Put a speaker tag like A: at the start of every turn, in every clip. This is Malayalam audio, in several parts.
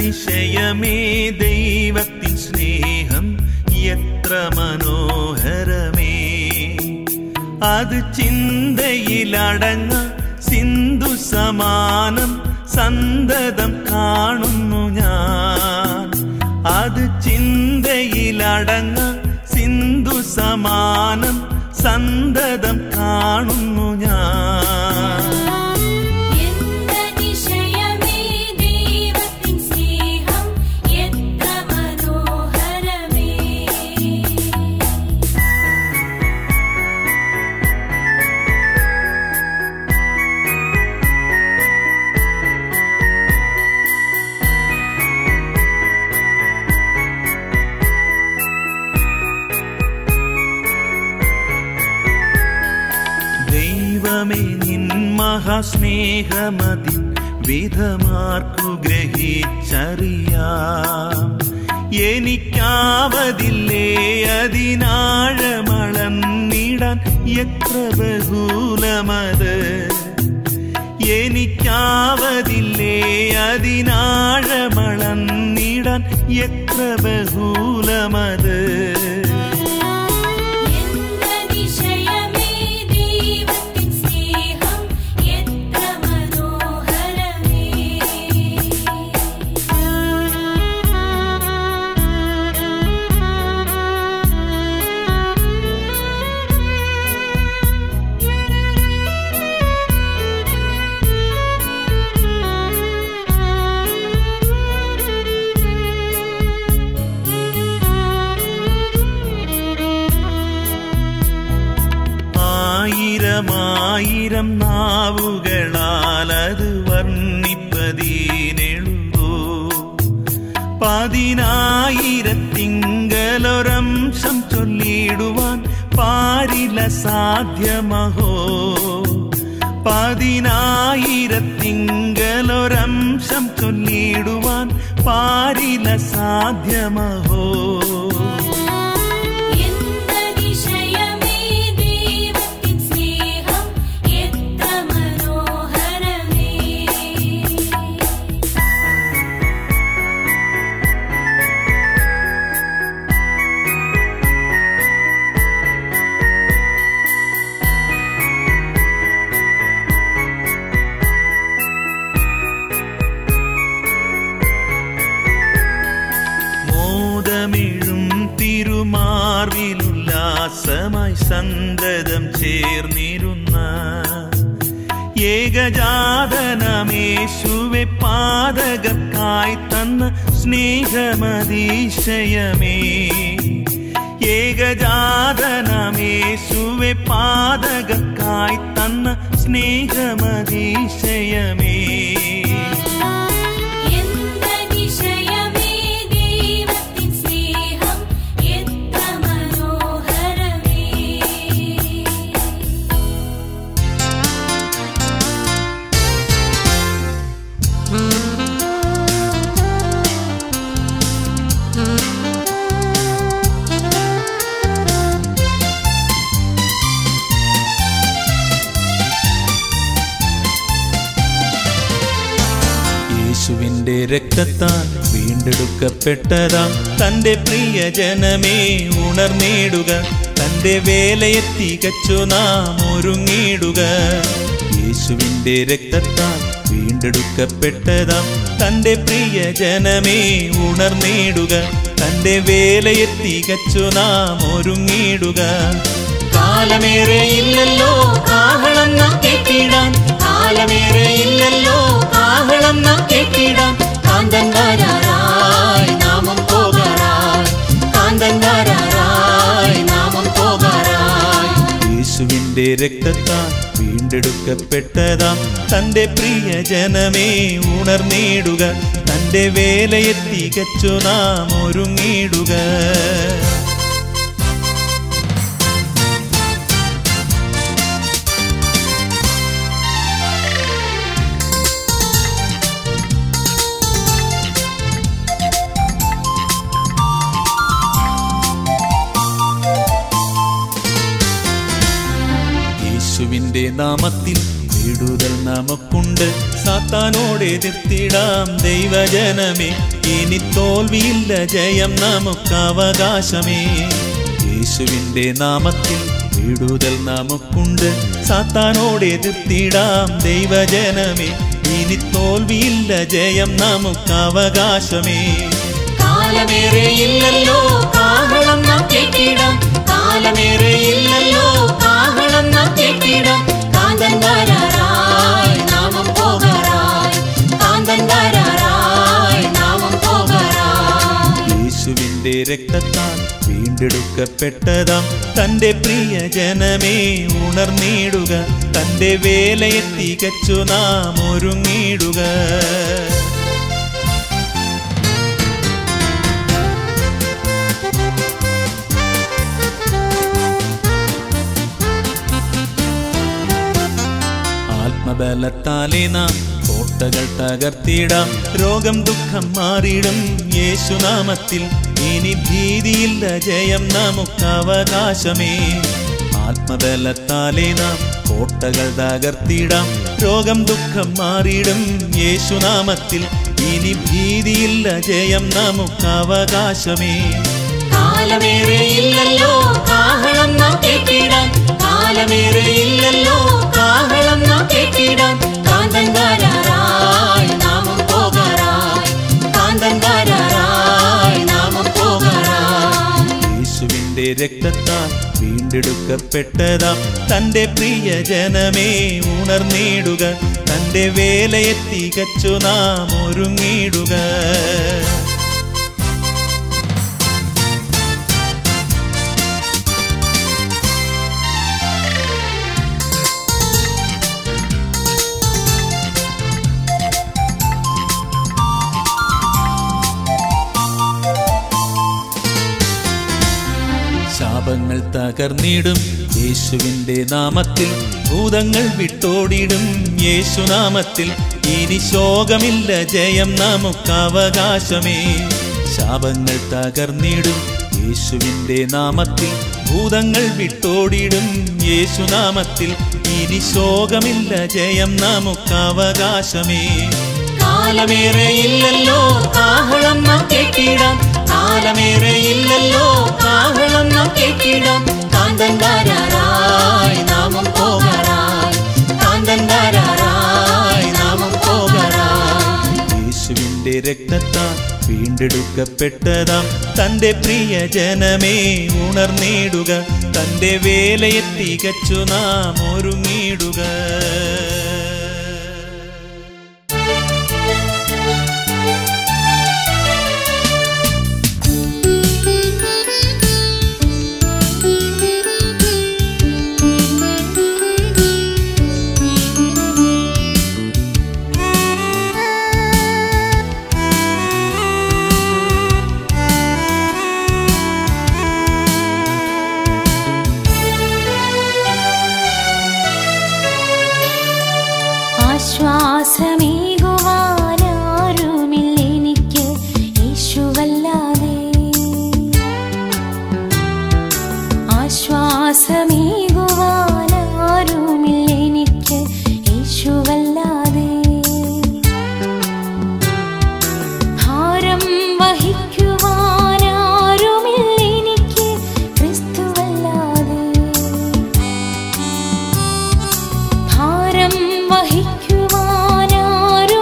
A: എന്തൊരതിശയമേ ദൈവത്തിൻ സ്നേഹം എത്ര മനോഹരമേ അത് ചിന്തയിലടങ്ങ സിന്ധു സമാനം സന്തതം കാണുന്നു ഞാൻ അത് ചിന്തയിലടങ്ങ സിന്ധു സമാനം സന്തതം കാണുന്നു ഞാൻ
B: എന്തൊരതിശയമേ ദൈവത്തിൻ സ്നേഹം എത്ര മനോഹരമേ
A: ദൈവമേ നിൻ മഹാസ്നേഹമതിൻ വിധമാർക്കു ഗ്രഹിച്ചറിയാം എനിക്കാവതില്ലേ അതിനാഴമളന്നിടാൻ എത്ര ബഹൂലമത് എനിക്കാവതില്ലേ അതിനാഴമളന്നിടാൻ എത്ര ബഹൂലമത്
B: എന്തൊരതിശയമേ ദൈവത്തിൻ സ്നേഹം എത്ര മനോഹരമേ
A: ആയിരമായിരം നാവുകളാൽ അത് വർണ്ണിപ്പതീനെഴുതോ പതിനായിരത്തിങ്കലൊരംശം ചൊല്ലിടുവാൻ പാരില സാധ്യമഹോ പതിനായിരത്തിങ്കലൊരംശം ചൊല്ലിടുവാൻ പാരില സാധ്യമഹോ
B: എന്തൊരതിശയമേ ദൈവത്തിൻ സ്നേഹം എത്ര മനോഹരമേ
A: മോദമിഴും തിരുമാർവിലുല്ലാസമായി സന്തതം ചേർന്നിരുന്ന ഏകജാതനമേശുവെ പാതകർക്കായി തന്ന സ്നേഹമതീശയമേ ഏകജാതനമേശുവെ പാതകർക്കായി തന്ന സ്നേഹമതീശയമേ
B: എന്തൊരതിശയമേ ദൈവത്തിൻ സ്നേഹം എത്ര മനോഹരമേ
A: യേശുവിന്റെ രക്തത്താൽ വീണ്ടെടുക്കപ്പെട്ടതാം തന്റെ പ്രിയജനമേ ഉണർന്നിടുക തന്റെ വേലയെ തികച്ചു നാം ഒരുങ്ങിടുക യേശുവിന്റെ രക്തത്താൽ വീണ്ടെടുക്കപ്പെട്ടതാം തന്റെ പ്രിയജനമേ ഉണർന്നിടുക തന്റെ വേലയെ തികച്ചു നാം ഒരുങ്ങിടുക കാലമേറെ ഇല്ലല്ലോ കാഹളം നാം കേട്ടിടാൻ കാലമേറെ ഇല്ലല്ലോ കാഹളം നാം കേട്ടിടാൻ കാന്തൻ വരാറായി നാമം പോകാറായി കാന്തൻ വരാറായി നാമം പോകാറായി യേശുവിന്റെ രക്തത്താൽ വീണ്ടെടുക്കപ്പെട്ടതാം തന്റെ പ്രിയജനമേ ഉണർന്നിടുക തന്റെ വേലയെ തികച്ചു നാം ഒരുങ്ങിടുക യേശുവിന്റെ നാമത്തിൽ വിടുതൽ വീടുതൽ നമുക്കുണ്ട് സാത്താനോട് എതിർത്തിടാം ദൈവജനമേ ഇനി തോൽവിയില്ല ജയം നമുക്ക് അവകാശമേ യേശുവിൻ്റെ നാമത്തിൽ വീടുതൽ നമുക്കുണ്ട് സാത്താനോട് എതിർത്തിടാം ദൈവജനമേ ഇനി തോൽവിയില്ല ജയം നമുക്ക് അവകാശമേ
B: കാലമേറെ ഇല്ലല്ലോ കാഹളം നാം കേട്ടിടാം കാലമേറെ ഇല്ലല്ലോ കാഹളം നാം കേട്ടിടാം കാന്തൻ വരാറായി നാമം പോകാറായി കാന്തൻ വരാറായി നാമം പോകാറായി
A: യേശുവിൻ്റെ രക്തത്താൽ വീണ്ടെടുക്കപ്പെട്ടതാം തൻ്റെ പ്രിയ ജനമേ ഉണർന്നിടുക തൻ്റെ വേലയെ തികച്ചു നാം ഒരുങ്ങിടുക ആത്മബലത്താലെ നാം കോട്ടകൾ തകർത്തിടാം രോഗം ദുഃഖം മാറിയിടും യേശുനാമത്തിൽ ഇനി ഭീതിയില്ല ജയം നമുക്ക് അവകാശമേ ആത്മബലത്താലെ നാം കോട്ടകൾ തകർത്തിടാം രോഗം ദുഃഖം മാറിയിടും യേശുനാമത്തിൽ ഇനി ഭീതിയില്ല ജയം നമുക്ക് അവകാശമേ
B: കാലമേറെ ഇല്ലല്ലോ കാഹളം നാം കേട്ടിടാം കാലമേറെ ഇല്ലല്ലോ കാഹളം നാം കേട്ടിടാം കാന്തൻ വരാറായി നാമം പോകാറായി കാന്തൻ വരാറായി നാമം പോകാറായി
A: യേശുവിൻ്റെ രക്തത്താൽ വീണ്ടെടുക്കപ്പെട്ടതാം തൻ്റെ പ്രിയ ജനമേ ഉണർന്നിടുക തൻ്റെ വേലയെ തികച്ചു നാം ഒരുങ്ങിടുക ശാപങ്ങൾ തകർന്നിടും യേശുവിൻ്റെ നാമത്തിൽ ഭൂതങ്ങൾ വിട്ടോടിടും യേശുനാമത്തിൽ ഇനി ശോകമില്ല ജയം നമുക്ക് അവകാശമേ ശാപങ്ങൾ തകർന്നിടും യേശുവിൻ്റെ നാമത്തിൽ ഭൂതങ്ങൾ വിട്ടോടിടും യേശുനാമത്തിൽ ഇനി ശോകമില്ല ജയം നമുക്ക് അവകാശമേ
B: കാലമേറെ ഇല്ലല്ലോ കാഹളം നാം കേട്ടിടാം കാലമേറെ ഇല്ലല്ലോ കാഹളം നാം കേട്ടിടാം കാന്തൻ വരാറായി നാമം പോകാറായി കാന്തൻ വരാറായി നാമം പോകാറായി
A: യേശുവിൻ്റെ രക്തത്താൽ വീണ്ടെടുക്കപ്പെട്ടതാം തൻ്റെ പ്രിയ ജനമേ ഉണർന്നിടുക തൻ്റെ വേലയെ തികച്ചു നാം ഒരുങ്ങിടുക
C: ആശ്വാസമേകുവാനാരുമില്ലെനിക്ക് യേശുവല്ലാതെ ആശ്വാസമേകുവാനാരുമില്ലെനിക്ക് യേശുവല്ലാതെ ഭാരം വഹിക്കുവാനാരുമില്ലെനിക്ക് ക്രിസ്തുവല്ലാതെ ഭാരം വഹിക്കുവാനാരുമില്ലെനിക്ക്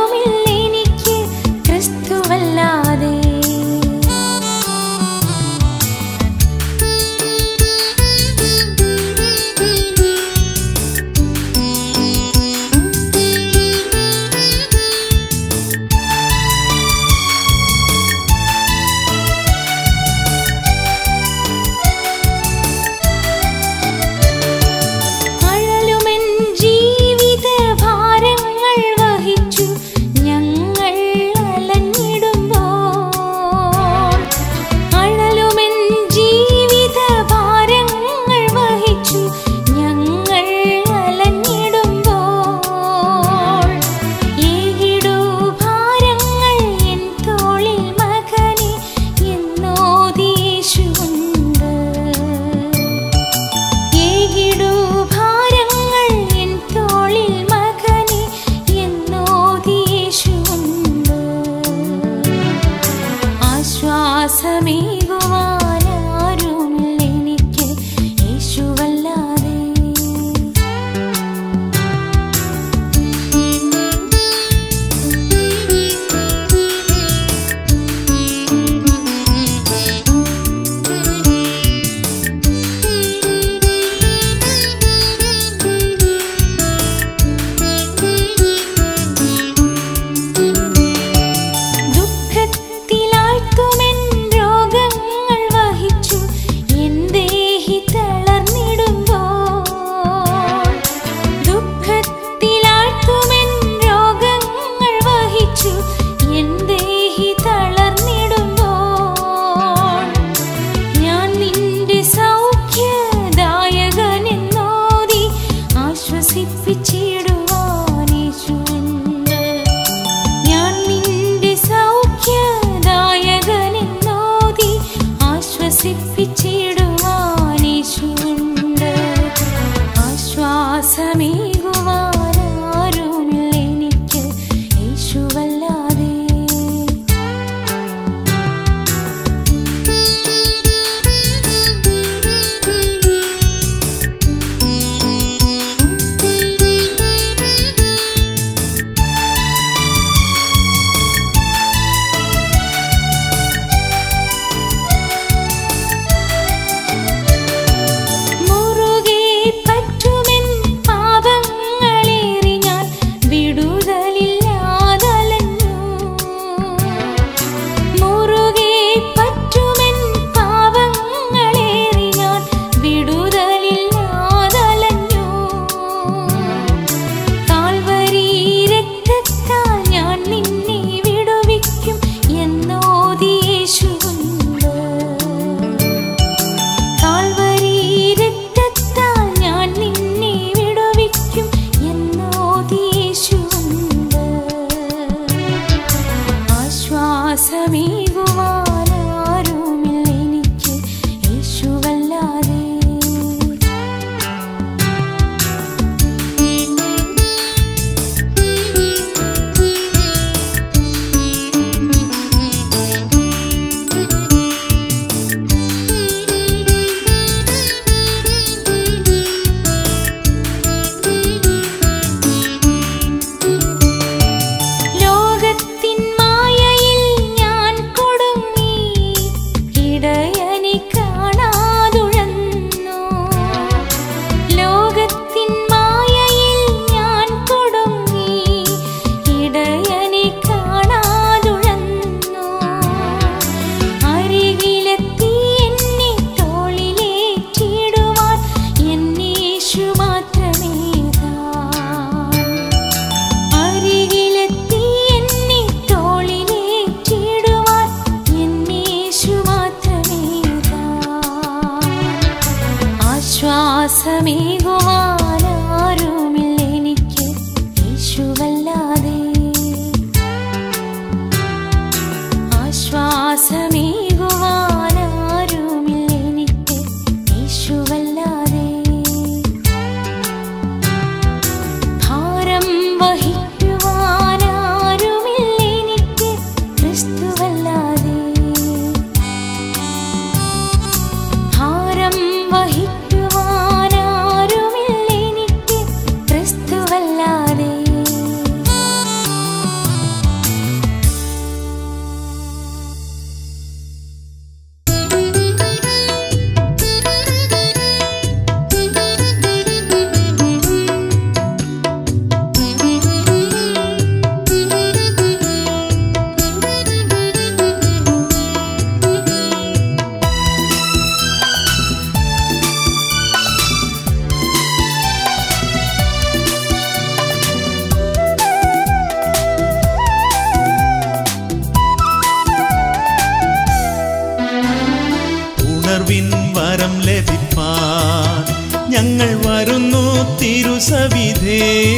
A: ലഭിപ്പാൻ ഞങ്ങൾ വരുന്നു തിരുസവിധേ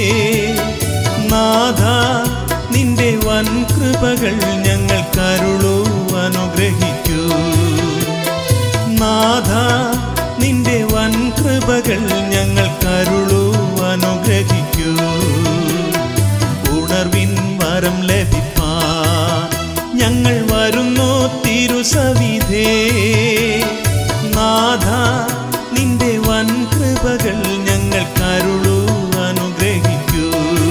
A: നാഥ നിന്റെ വൻ കൃപകൾ ഞങ്ങൾ കരുളൂ അനുഗ്രഹിക്കൂ നാഥ നിന്റെ വൻ കൃപകൾ ഞങ്ങൾ കരുളൂ അനുഗ്രഹിക്കൂ ഉണർവിൻ വരം ലഭിപ്പാൻ ഞങ്ങൾ വരുന്നു തിരുസവിധേ നാഥ നിന്റെ വൻ കൃപകൾ ഞങ്ങൾ കരുളൂ അനുഗ്രഹിക്കൂ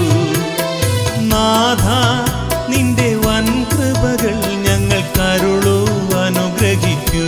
A: നാഥ നിന്റെ വൻ കൃപകൾ ഞങ്ങൾ കരുളൂ അനുഗ്രഹിക്കൂ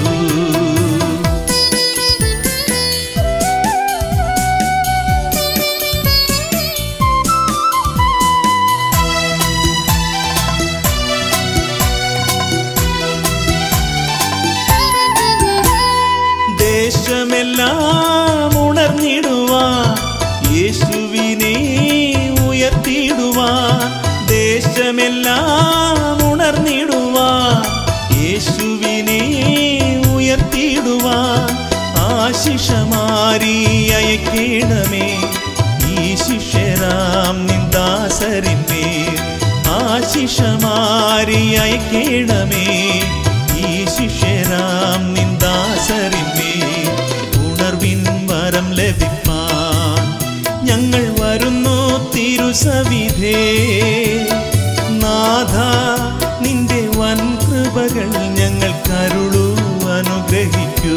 A: ദേശമെല്ലാം ഉണർന്നിടുവാൻ യേശുവിനെ ഉയർത്തിടുവാൻ ദേശമെല്ലാം ഉണർന്നിടുവാൻ യേശുവിനെ ഉയർത്തിടുവാൻ ആശിഷമാരി അയക്കേണമേ ഈ ശിഷ്യരാം നിന്ദാസരിന്മേൽ ആശിഷമാരി അയക്കേണമേ ഈ ശിഷ്യരാം നിന്ദാസരിന്മേൽ ഉണർവിൻ വരം ലഭിപ്പാൻ ഞങ്ങൾ വരുന്നു തിരുസവിധേ നാഥ നിന്റെ വൻ കൃപകൾ ഞങ്ങൾ കരുളൂ അനുഗ്രഹിക്കൂ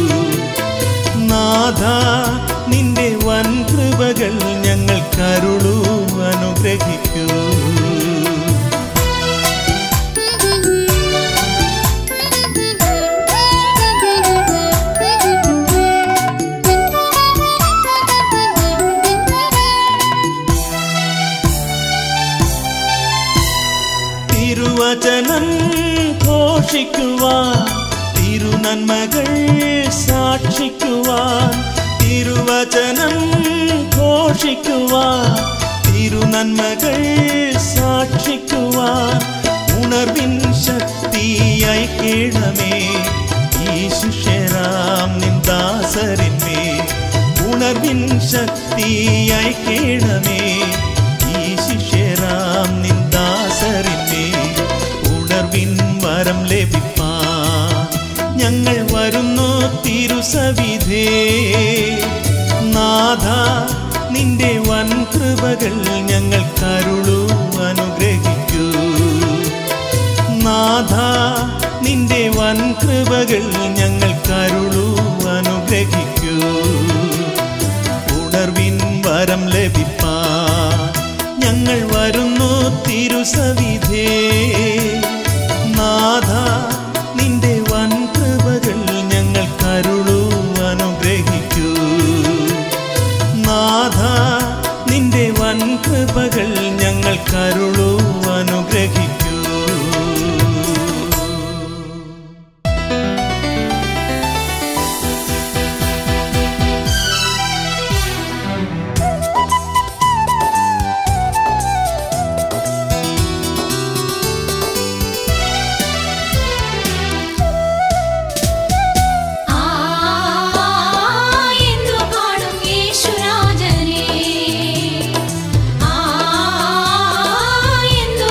A: നാഥ നിന്റെ വൻ കൃപകൾ ഞങ്ങൾ കരുളൂ അനുഗ്രഹിക്കൂ തിരുവചനം ഘോഷിക്കുവാൻ തിരുനന്മകൾ സാക്ഷിക്കുവാൻ തിരുവചനം ഘോഷിക്കുവാൻ തിരുനന്മകൾ സാക്ഷിക്കുവാൻ ഉണർവിൻ ശക്തിയായി കേണമേ ഈ ശിഷ്യരാം നിന്ദാസരിന്മേൽ ഉണർവിൻ ശക്തിയായി കേണമേ ഈ ശിഷ്യരാം നിന്ദാസരിന്മേൽ ഉണർവിൻ വരം ലഭിപ്പാൻ ഞങ്ങൾ വരുന്നു തിരുസവിധേ നാഥ നിന്റെ വൻ കൃപകൾ ഞങ്ങൾ കരുളൂ അനുഗ്രഹിക്കൂ നാഥ നിന്റെ വൻ കൃപകൾ ഞങ്ങൾ കരുളൂ അനുഗ്രഹിക്കൂ ഉണർവിൻ വരം ലഭിപ്പാൻ ഞങ്ങൾ വരുന്നു തിരുസവിധേ നാഥ നിന്റെ വൻ കൃപകൾ ഞങ്ങൾ കരുളൂ അനുഗ്രഹിക്കൂ നാഥ നിന്റെ വൻ കൃപകൾ ഞങ്ങൾ കരുളൂ അനുഗ്രഹിക്കൂ
C: ആ എന്തു കാണും യേശുരാജനെ ആ എന്തു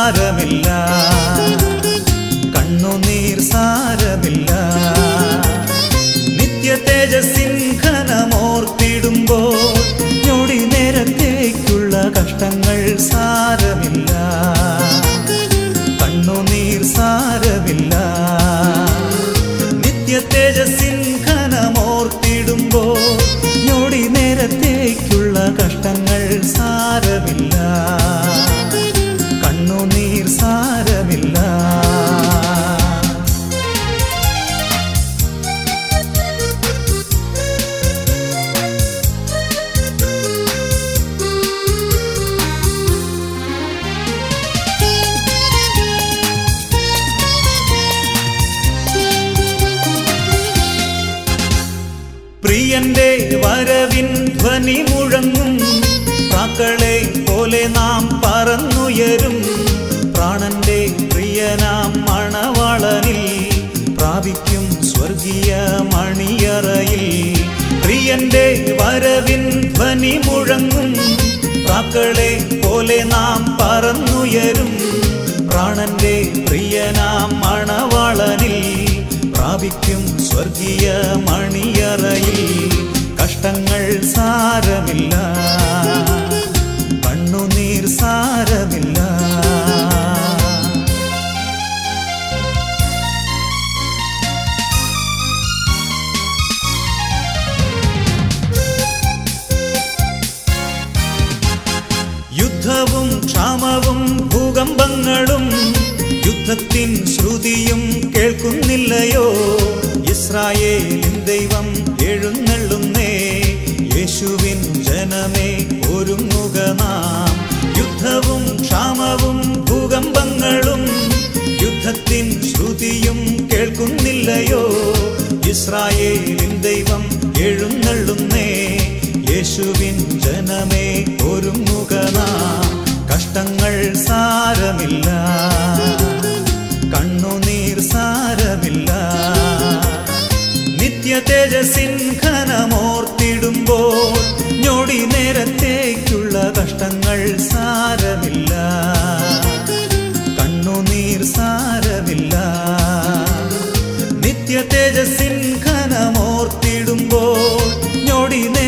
A: സാരമില്ല കണ്ണുനീർ സാരമില്ല നിത്യ തേജസ്സിൻ ഘനമോർത്തിടുമ്പോൾ ഞൊടി നേരത്തേക്കുള്ള കഷ്ടങ്ങൾ സാരമില്ല കണ്ണുനീർ സാരമില്ല നിത്യ തേജസ്സിൻ ഘനമോർത്തിടുമ്പോൾ ഞൊടി നേരത്തേക്കുള്ള കഷ്ടങ്ങൾ സാരമില്ല കണ്ണുനീർ സാരമില്ല പ്രിയന്റെ വരവിൻ ധ്വനി മുഴങ്ങും പ്രാക്കളെ പോലെ നാം പറന്നുയരും പ്രാണന്റെ പ്രിയനാം മണവാളനിൽ പ്രാപിക്കും സ്വർഗീയ മണിയറയിൽ പ്രിയന്റെ വരവിൻ ധ്വനി മുഴങ്ങും പ്രാക്കളെ പോലെ നാം പറന്നുയരും പ്രാണന്റെ പ്രിയനാം മണവാളനിൽ പ്രാപിക്കും സ്വർഗീയ മണിയറയിൽ കഷ്ടങ്ങൾ സാരമില്ല കണ്ണുനീർ സാരമില്ല യുദ്ധവും ക്ഷാമവും ഭൂകമ്പങ്ങളും യുദ്ധത്തിൻ ശ്രുതിയും കേൾക്കുന്നില്ലയോ ഇസ്രായേലിൻ ദൈവം എഴുന്നള്ളുന്നേ യേശുവിൻ ജനമേ ഒരുങ്ങുക നാം യുദ്ധവും ക്ഷാമവും ഭൂകമ്പങ്ങളും യുദ്ധത്തിൻ ശ്രുതിയും കേൾക്കുന്നില്ലയോ ഇസ്രായേലിൻ ദൈവം എഴുന്നള്ളുന്നേ യേശുവിൻ ജനമേ ഒരുങ്ങുക നാം കഷ്ടങ്ങൾ സാരമില്ല കണ്ണുനീർ സാരമില്ല നിത്യ തേജസ്സിൻ ഘനമോർത്തിടുമ്പോൾ ഞൊടി നേരത്തേക്കുള്ള കഷ്ടങ്ങൾ സാരമില്ല കണ്ണുനീർ സാരമില്ല നിത്യ തേജസ്സിൻ ഘനമോർത്തിടുമ്പോൾ ഞൊടി